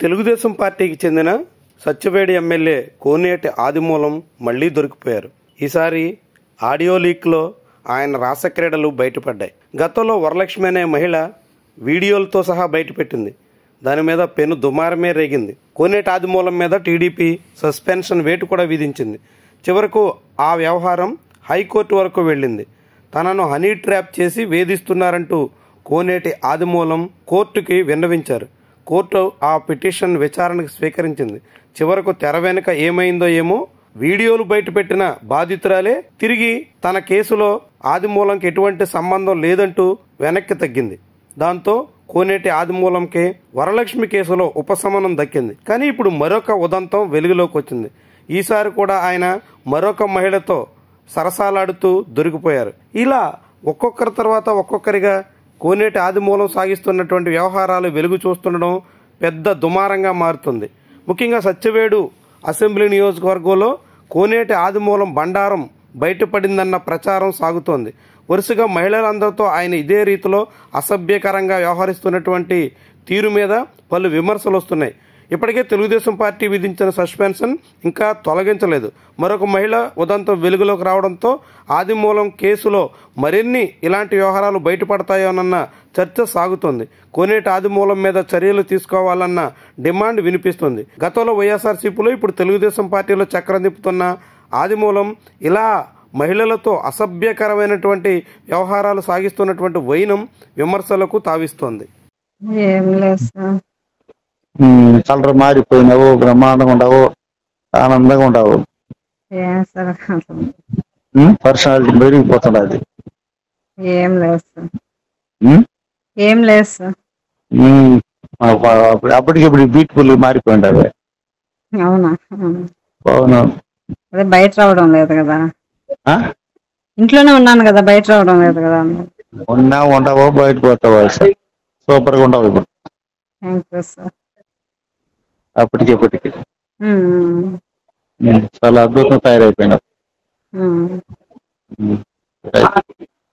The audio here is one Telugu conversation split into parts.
తెలుగుదేశం పార్టీకి చెందిన సత్యవేడి ఎమ్మెల్యే కోనేటి ఆదిమూలం మళ్లీ దొరికిపోయారు ఈసారి ఆడియో లీక్లో ఆయన రాసక్రీడలు బయటపడ్డాయి గతంలో వరలక్ష్మి అనే మహిళ వీడియోలతో సహా బయటపెట్టింది దాని మీద పెను దుమారమే రేగింది కోనేటి ఆదిమూలం మీద టీడీపీ సస్పెన్షన్ వేటు కూడా విధించింది చివరకు ఆ వ్యవహారం హైకోర్టు వరకు వెళ్ళింది తనను హనీ ట్రాప్ చేసి వేధిస్తున్నారంటూ కోనేటి ఆదిమూలం కోర్టుకి విన్నవించారు కోర్టు ఆ పిటిషన్ విచారణకు స్వీకరించింది చివరకు తెర వెనుక ఏమైందో ఏమో వీడియోలు బయటపెట్టిన బాధితురాలే తిరిగి తన కేసులో ఆదిమూలంకి ఎటువంటి సంబంధం లేదంటూ వెనక్కి తగ్గింది దాంతో కోనేటి ఆదిమూలంకే వరలక్ష్మి కేసులో ఉపశమనం దక్కింది కానీ ఇప్పుడు మరొక ఉదంతం వెలుగులోకి వచ్చింది ఈసారి కూడా ఆయన మరొక మహిళతో సరసాలాడుతూ దొరికిపోయారు ఇలా ఒక్కొక్కరి తర్వాత ఒక్కొక్కరిగా కోనేటి ఆదిమూలం సాగిస్తున్నటువంటి వ్యవహారాలు వెలుగు చూస్తుండడం పెద్ద దుమారంగా మారుతుంది ముఖ్యంగా సత్యవేడు అసెంబ్లీ నియోజకవర్గంలో కోనేటి ఆదిమూలం బండారం బయటపడిందన్న ప్రచారం సాగుతోంది వరుసగా మహిళలందరితో ఆయన ఇదే రీతిలో అసభ్యకరంగా వ్యవహరిస్తున్నటువంటి తీరు మీద పలు విమర్శలు వస్తున్నాయి ఇప్పటికే తెలుగుదేశం పార్టీ విధించిన సస్పెన్షన్ ఇంకా తొలగించలేదు మరొక మహిళ ఉదంతం వెలుగులోకి రావడంతో ఆదిమూలం కేసులో మరిన్ని ఇలాంటి వ్యవహారాలు బయటపడతాయోనన్న చర్చ సాగుతోంది కోనేటి ఆదిమూలం మీద చర్యలు తీసుకోవాలన్న డిమాండ్ వినిపిస్తుంది గతంలో వైఎస్ఆర్సీపీలో ఇప్పుడు తెలుగుదేశం పార్టీలో చక్రం తిప్పుతున్న ఆదిమూలం ఇలా మహిళలతో అసభ్యకరమైనటువంటి వ్యవహారాలు సాగిస్తున్నటువంటి వైనం విమర్శలకు తావిస్తోంది ఏం లేదు సార్ కలర్ మారిపోయినావు బ్రహ్మాండంగా ఉండవు ఆనందంగా ఉండవు ఏం సార్ అసలు పర్సనాలిటీ పెరిగిపోతున్నది ఏం లేదు సార్ ఉమ్, ఏం లేదు సార్ ఉమ్, అప్పుడు- అప్పటికిప్పుడు బ్యూటిఫుల్ మారిపోయింది అవి అవునా అవును. అవును అదే బయట రావడం లేదు కదా ఆ? ఇంట్లోనే ఉన్నాను కదా బయట రావడం లేదు కదా ఉన్నా ఉండవో బయట పోతావో సూపర్ గా ఉండవు ఇప్పుడు థ్యాంక్ యూ సార్ అప్పటికి ఇప్పటికి ఉమ్, ఉమ్, చాలా అద్భుతంగా తయారైపోయినావు ఉమ్. ఉమ్, రైట్.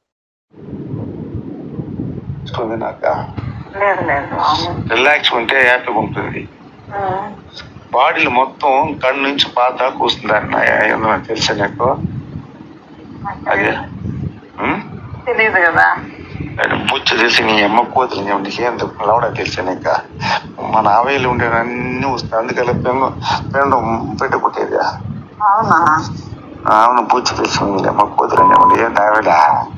వస్తుంది నాక లేదు లేదు రిలాక్స్ ఉంటే హ్యాపీగా ఉంటుంది బాడీలు మొత్తం కళ్ళు నుంచి పాత దాకా వస్తుంది అన్న ఏమన్నా తెలుసా నీకు అదే ఉం? తెలియదు కదా అది బుచ్చి తెలిసి నీ అమ్మ కూతురు నీకు ఏం లవడా తెలుసా నీక మన ఆవేలు ఉండే అన్ని వస్తాయి అందుకని పెండు పెండు పెట్టుకుంటేది అవునా అవును బుచ్చి తెలిసి నీ అమ్మ కూతురు అనేవాడు ఏంటి ఆవేలా